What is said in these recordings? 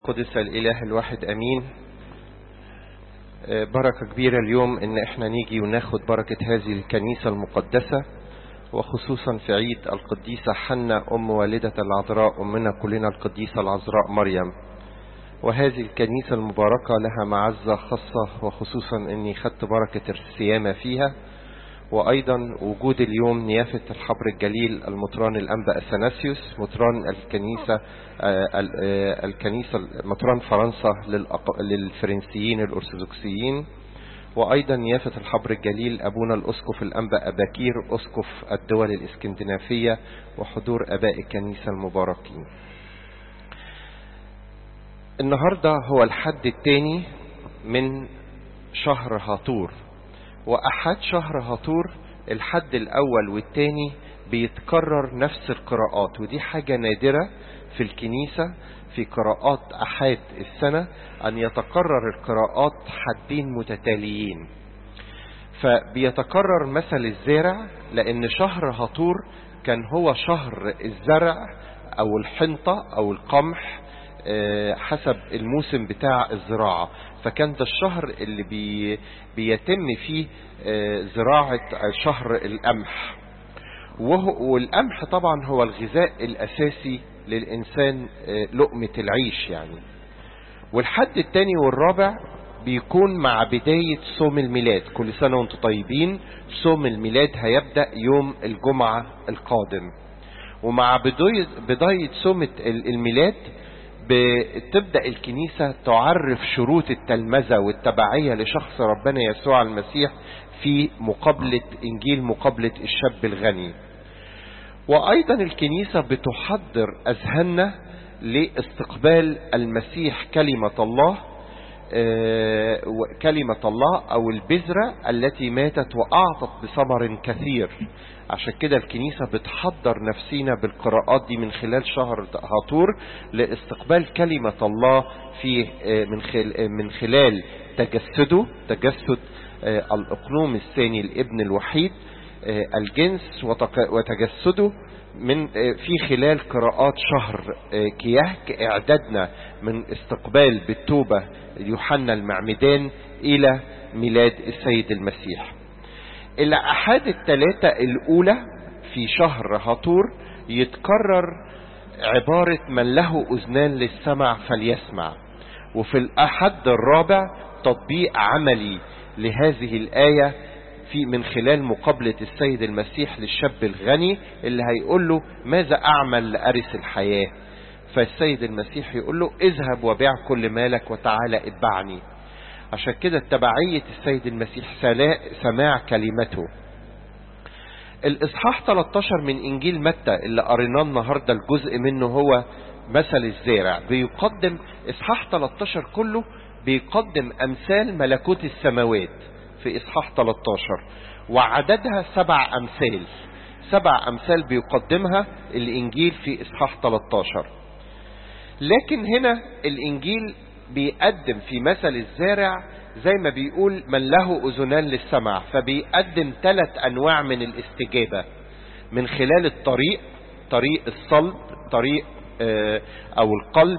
قدس الإله الواحد أمين بركة كبيرة اليوم إن إحنا نيجي وناخد بركة هذه الكنيسة المقدسة وخصوصا في عيد القديسة حنة أم والدة العذراء أمنا كلنا القديسة العذراء مريم وهذه الكنيسة المباركة لها معزة خاصة وخصوصا إني خدت بركة السيامة فيها وأيضا وجود اليوم نيافة الحبر الجليل المطران الأنبا أثناسيوس مطران الكنيسة الكنيسة مطران فرنسا للفرنسيين الأرثوذكسيين وأيضا نيافة الحبر الجليل أبونا الأسقف الأنبا أباكير أسقف الدول الإسكندنافية وحضور أباء الكنيسة المباركين النهاردة هو الحد الثاني من شهر هاطور وأحد شهر هاطور الحد الأول والثاني بيتكرر نفس القراءات ودي حاجة نادرة في الكنيسة في قراءات أحد السنة أن يتكرر القراءات حدين متتاليين فبيتكرر مثل الزارع لأن شهر هاطور كان هو شهر الزرع أو الحنطة أو القمح حسب الموسم بتاع الزراعة فكان ده الشهر اللي بي بيتم فيه زراعة شهر القمح والقمح طبعا هو الغذاء الأساسي للإنسان لقمة العيش يعني والحد الثاني والرابع بيكون مع بداية صوم الميلاد كل سنة وانتم طيبين صوم الميلاد هيبدأ يوم الجمعة القادم ومع بداية صوم الميلاد بتبدأ الكنيسة تعرف شروط التلمذة والتبعية لشخص ربنا يسوع المسيح في مقابلة إنجيل مقابلة الشاب الغني وأيضا الكنيسة بتحضر أذهاننا لاستقبال المسيح كلمة الله كلمة الله أو البذرة التي ماتت وأعطت بثمر كثير عشان كده الكنيسة بتحضر نفسينا بالقراءات دي من خلال شهر هاطور لاستقبال كلمة الله في من من خلال تجسده تجسد الأقنوم الثاني الابن الوحيد الجنس وتجسده من في خلال قراءات شهر كيهك اعدادنا من استقبال بالتوبة يوحنا المعمدان الى ميلاد السيد المسيح الأحاد الثلاثة الأولى في شهر هاطور يتكرر عبارة من له أذنان للسمع فليسمع وفي الأحد الرابع تطبيق عملي لهذه الآية في من خلال مقابلة السيد المسيح للشاب الغني اللي هيقول له ماذا أعمل لأرث الحياة فالسيد المسيح يقول له اذهب وبيع كل مالك وتعالى اتبعني عشان كده تبعية السيد المسيح سماع كلمته الإصحاح 13 من إنجيل متى اللي قريناه النهاردة الجزء منه هو مثل الزارع بيقدم إصحاح 13 كله بيقدم أمثال ملكوت السماوات في إصحاح 13 وعددها سبع أمثال سبع أمثال بيقدمها الإنجيل في إصحاح 13 لكن هنا الإنجيل بيقدم في مثل الزارع زي ما بيقول من له أذنان للسمع فبيقدم ثلاث أنواع من الاستجابة من خلال الطريق طريق الصلب طريق أو القلب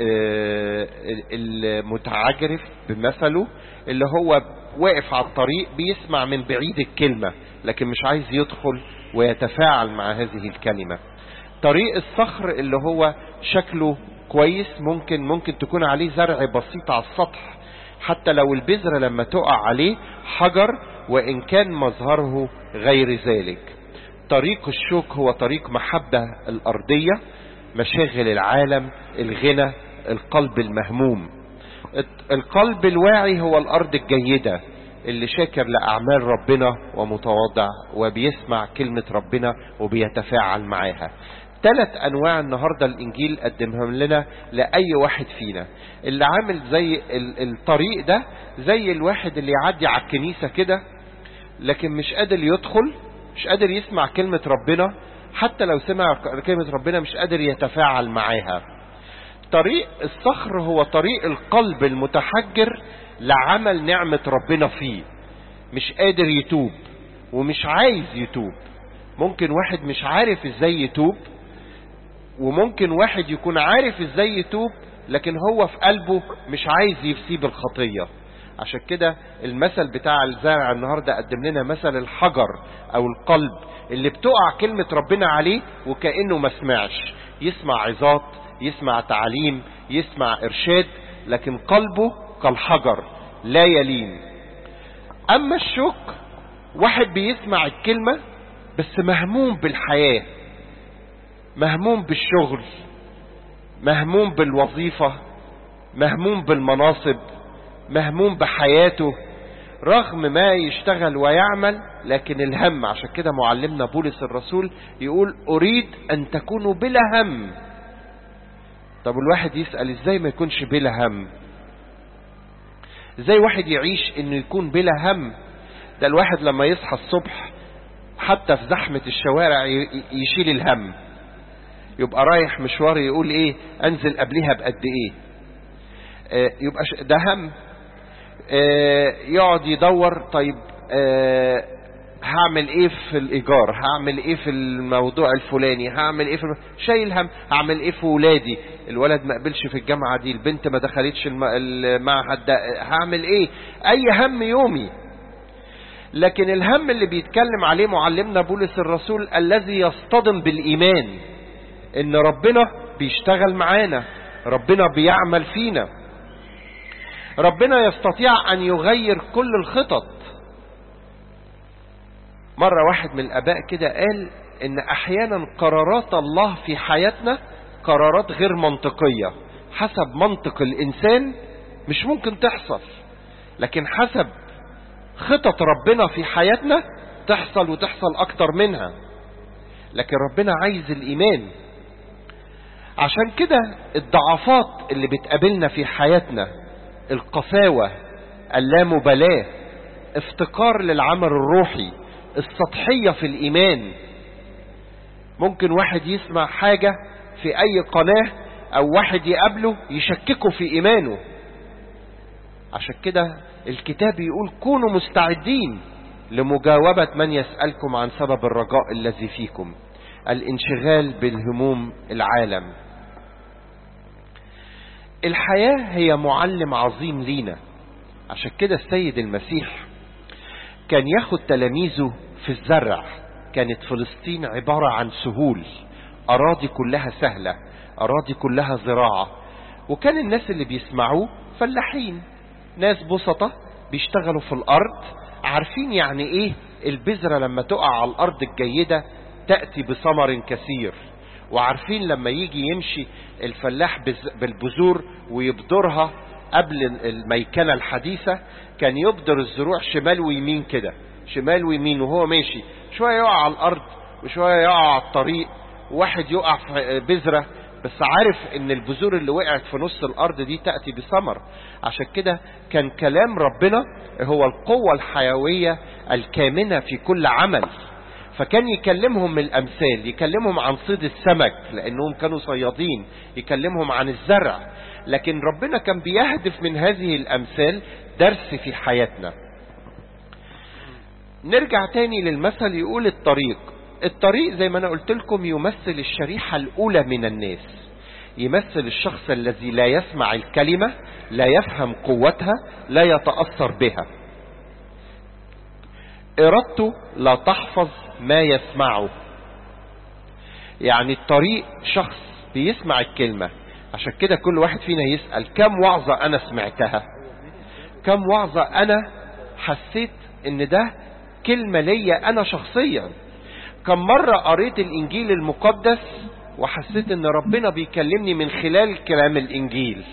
المتعجرف بمثله اللي هو واقف على الطريق بيسمع من بعيد الكلمة لكن مش عايز يدخل ويتفاعل مع هذه الكلمة طريق الصخر اللي هو شكله كويس ممكن ممكن تكون عليه زرع بسيط على السطح حتى لو البذرة لما تقع عليه حجر وإن كان مظهره غير ذلك طريق الشوك هو طريق محبة الأرضية مشاغل العالم الغنى القلب المهموم القلب الواعي هو الأرض الجيدة اللي شاكر لأعمال ربنا ومتواضع وبيسمع كلمة ربنا وبيتفاعل معاها ثلاث انواع النهاردة الانجيل قدمهم لنا لاي واحد فينا اللي عامل زي الطريق ده زي الواحد اللي يعدي على الكنيسة كده لكن مش قادر يدخل مش قادر يسمع كلمة ربنا حتى لو سمع كلمة ربنا مش قادر يتفاعل معاها طريق الصخر هو طريق القلب المتحجر لعمل نعمة ربنا فيه مش قادر يتوب ومش عايز يتوب ممكن واحد مش عارف ازاي يتوب وممكن واحد يكون عارف ازاي يتوب لكن هو في قلبه مش عايز يسيب الخطية عشان كده المثل بتاع الزارع النهاردة قدم لنا مثل الحجر او القلب اللي بتقع كلمة ربنا عليه وكأنه ما سمعش يسمع عظات يسمع تعليم يسمع ارشاد لكن قلبه كالحجر لا يلين اما الشوك واحد بيسمع الكلمة بس مهموم بالحياة مهموم بالشغل مهموم بالوظيفة مهموم بالمناصب مهموم بحياته رغم ما يشتغل ويعمل لكن الهم عشان كده معلمنا بولس الرسول يقول أريد أن تكونوا بلا هم طب الواحد يسأل ازاي ما يكونش بلا هم ازاي واحد يعيش انه يكون بلا هم ده الواحد لما يصحى الصبح حتى في زحمة الشوارع يشيل الهم يبقى رايح مشوار يقول ايه انزل قبلها بقد ايه آه يبقى ده هم آه يقعد يدور طيب آه هعمل ايه في الايجار هعمل ايه في الموضوع الفلاني هعمل ايه في الم... شايل هم هعمل ايه في ولادي الولد ما قبلش في الجامعة دي البنت ما دخلتش الم... المعهد ده هعمل ايه اي هم يومي لكن الهم اللي بيتكلم عليه معلمنا بولس الرسول الذي يصطدم بالايمان ان ربنا بيشتغل معانا ربنا بيعمل فينا ربنا يستطيع ان يغير كل الخطط مرة واحد من الاباء كده قال ان احيانا قرارات الله في حياتنا قرارات غير منطقية حسب منطق الانسان مش ممكن تحصل لكن حسب خطط ربنا في حياتنا تحصل وتحصل اكتر منها لكن ربنا عايز الايمان عشان كده الضعفات اللي بتقابلنا في حياتنا القساوة اللامبالاة افتقار للعمل الروحي السطحية في الإيمان ممكن واحد يسمع حاجة في أي قناة أو واحد يقابله يشككه في إيمانه عشان كده الكتاب يقول كونوا مستعدين لمجاوبة من يسألكم عن سبب الرجاء الذي فيكم الانشغال بالهموم العالم الحياة هي معلم عظيم لينا عشان كده السيد المسيح كان ياخد تلاميذه في الزرع كانت فلسطين عبارة عن سهول أراضي كلها سهلة أراضي كلها زراعة وكان الناس اللي بيسمعوه فلاحين ناس بسطة بيشتغلوا في الأرض عارفين يعني إيه البذرة لما تقع على الأرض الجيدة تأتي بثمر كثير وعارفين لما يجي يمشي الفلاح بالبذور ويبذرها قبل الميكنة الحديثة كان يبذر الزروع شمال ويمين كده شمال ويمين وهو ماشي شوية يقع على الأرض وشوية يقع على الطريق وواحد يقع في بذرة بس عارف ان البذور اللي وقعت في نص الارض دي تأتي بثمر عشان كده كان كلام ربنا هو القوة الحيوية الكامنة في كل عمل فكان يكلمهم من الامثال يكلمهم عن صيد السمك لانهم كانوا صيادين يكلمهم عن الزرع لكن ربنا كان بيهدف من هذه الامثال درس في حياتنا نرجع تاني للمثل يقول الطريق الطريق زي ما انا قلت لكم يمثل الشريحة الاولى من الناس يمثل الشخص الذي لا يسمع الكلمة لا يفهم قوتها لا يتأثر بها ارادته لا تحفظ ما يسمعه يعني الطريق شخص بيسمع الكلمة عشان كده كل واحد فينا يسأل كم وعظة انا سمعتها كم وعظة انا حسيت ان ده كلمة ليا انا شخصيا كم مرة قريت الانجيل المقدس وحسيت ان ربنا بيكلمني من خلال كلام الانجيل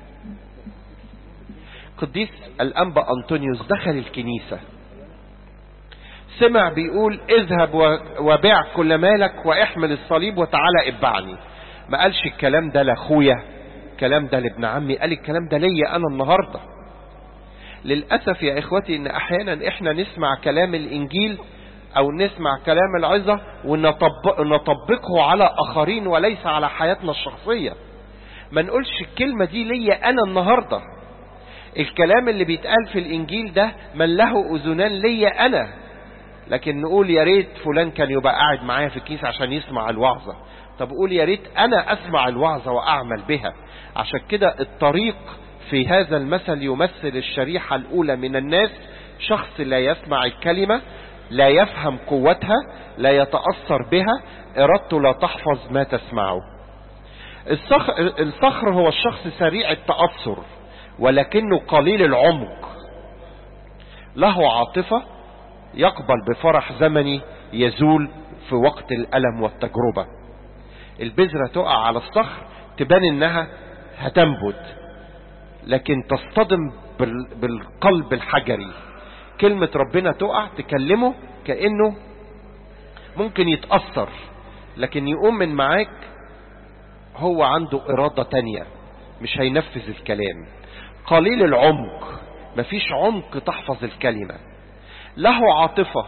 قديس الانبا انطونيوس دخل الكنيسة سمع بيقول اذهب وبيع كل مالك واحمل الصليب وتعالى اتبعني ما قالش الكلام ده لاخويا الكلام ده لابن عمي قال الكلام ده ليا انا النهارده للاسف يا اخوتي ان احيانا احنا نسمع كلام الانجيل او نسمع كلام العظة ونطبقه على اخرين وليس على حياتنا الشخصية ما نقولش الكلمة دي ليا انا النهاردة الكلام اللي بيتقال في الانجيل ده من له اذنان ليا انا لكن نقول يا ريت فلان كان يبقى قاعد معايا في الكيس عشان يسمع الوعظة طب قول يا ريت انا اسمع الوعظة واعمل بها عشان كده الطريق في هذا المثل يمثل الشريحة الاولى من الناس شخص لا يسمع الكلمة لا يفهم قوتها لا يتأثر بها ارادته لا تحفظ ما تسمعه الصخر, الصخر هو الشخص سريع التأثر ولكنه قليل العمق له عاطفة يقبل بفرح زمني يزول في وقت الألم والتجربة البذرة تقع على الصخر تبان انها هتنبت لكن تصطدم بالقلب الحجري كلمة ربنا تقع تكلمه كأنه ممكن يتأثر لكن يقوم من معاك هو عنده إرادة تانية مش هينفذ الكلام قليل العمق مفيش عمق تحفظ الكلمة له عاطفة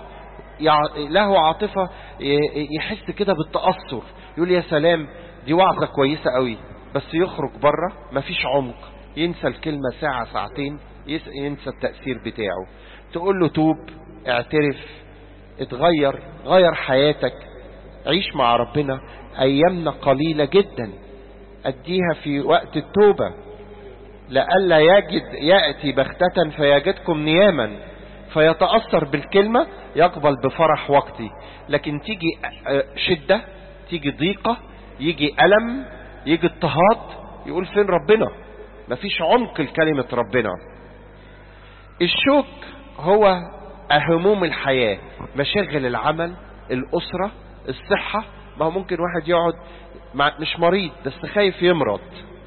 له عاطفة يحس كده بالتأثر يقول يا سلام دي وعظة كويسة قوي بس يخرج بره مفيش عمق ينسى الكلمة ساعة ساعتين ينسى التأثير بتاعه تقول له توب اعترف اتغير غير حياتك عيش مع ربنا ايامنا قليلة جدا اديها في وقت التوبة لألا يجد يأتي بختة فيجدكم نياما فيتأثر بالكلمة يقبل بفرح وقتي لكن تيجي شدة تيجي ضيقة يجي ألم يجي اضطهاد يقول فين ربنا مفيش عمق لكلمة ربنا الشوك هو هموم الحياة مشاغل العمل الأسرة الصحة ما هو ممكن واحد يقعد مع مش مريض بس خايف يمرض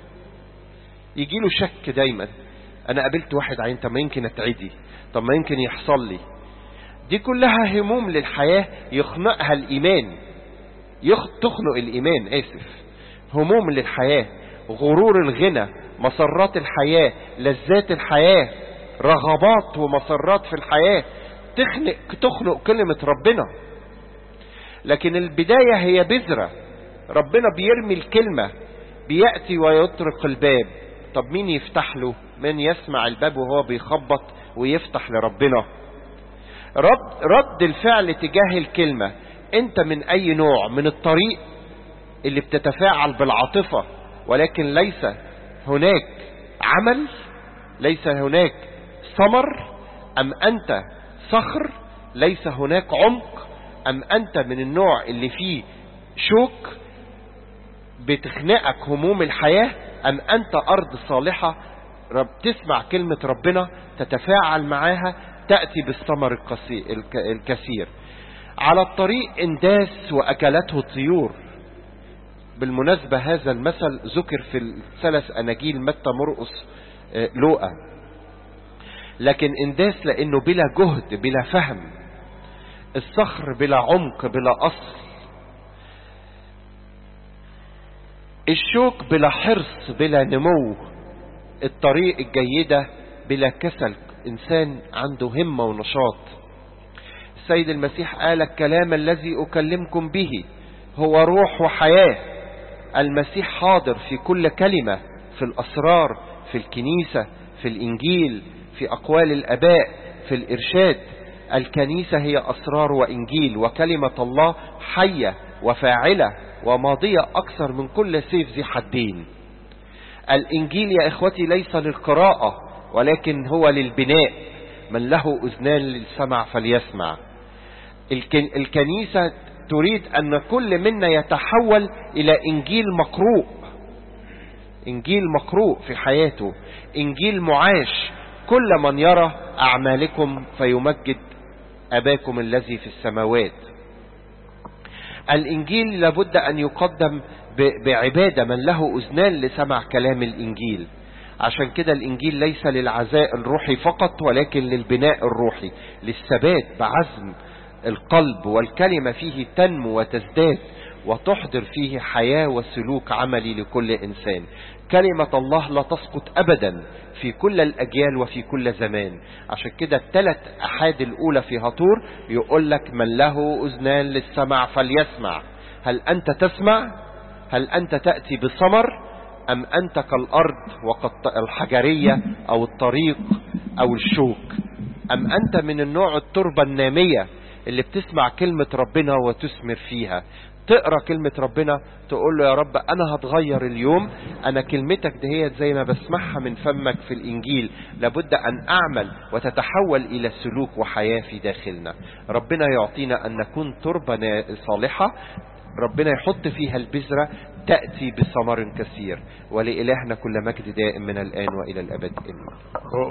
يجي له شك دايما انا قابلت واحد عين طب ما يمكن اتعدي طب ما يمكن يحصل لي دي كلها هموم للحياة يخنقها الايمان يخ... تخنق الايمان اسف هموم للحياة غرور الغنى مسرات الحياة لذات الحياة رغبات ومسرات في الحياة تخنق تخنق كلمة ربنا لكن البداية هي بذرة ربنا بيرمي الكلمة بيأتي ويطرق الباب طب مين يفتح له من يسمع الباب وهو بيخبط ويفتح لربنا رد, رد الفعل تجاه الكلمة انت من اي نوع من الطريق اللي بتتفاعل بالعاطفة ولكن ليس هناك عمل ليس هناك ثمر ام انت صخر ليس هناك عمق ام انت من النوع اللي فيه شوك بتخنقك هموم الحياة ام انت ارض صالحة رب تسمع كلمة ربنا تتفاعل معاها تأتي بالثمر الكثير على الطريق انداس واكلته الطيور بالمناسبة هذا المثل ذكر في الثلاث اناجيل متى مرقس لوقا لكن انداس لانه بلا جهد بلا فهم الصخر بلا عمق بلا اصل الشوك بلا حرص بلا نمو الطريق الجيدة بلا كسل انسان عنده همة ونشاط السيد المسيح قال الكلام الذي اكلمكم به هو روح وحياة المسيح حاضر في كل كلمة في الاسرار في الكنيسة في الانجيل في اقوال الاباء في الارشاد الكنيسة هي اسرار وانجيل وكلمة الله حية وفاعلة وماضية اكثر من كل سيف ذي حدين الانجيل يا اخوتي ليس للقراءة ولكن هو للبناء من له اذنان للسمع فليسمع الكنيسة تريد ان كل منا يتحول الى انجيل مقروء انجيل مقروء في حياته انجيل معاش كل من يرى اعمالكم فيمجد اباكم الذي في السماوات الانجيل لابد ان يقدم بعبادة من له اذنان لسمع كلام الانجيل عشان كده الانجيل ليس للعزاء الروحي فقط ولكن للبناء الروحي للثبات بعزم القلب والكلمة فيه تنمو وتزداد وتحضر فيه حياة وسلوك عملي لكل انسان كلمة الله لا تسقط ابدا في كل الاجيال وفي كل زمان عشان كده الثلاث احاد الاولى في هطور يقول لك من له اذنان للسمع فليسمع هل انت تسمع هل انت تأتي بثمر ام انت كالارض وقد الحجرية او الطريق او الشوك ام انت من النوع التربة النامية اللي بتسمع كلمة ربنا وتثمر فيها تقرا كلمة ربنا تقول له يا رب انا هتغير اليوم انا كلمتك دهيت زي ما بسمعها من فمك في الانجيل لابد ان اعمل وتتحول الى سلوك وحياة في داخلنا ربنا يعطينا ان نكون تربة صالحة ربنا يحط فيها البذرة تأتي بثمر كثير ولإلهنا كل مجد دائم من الآن وإلى الأبد آمين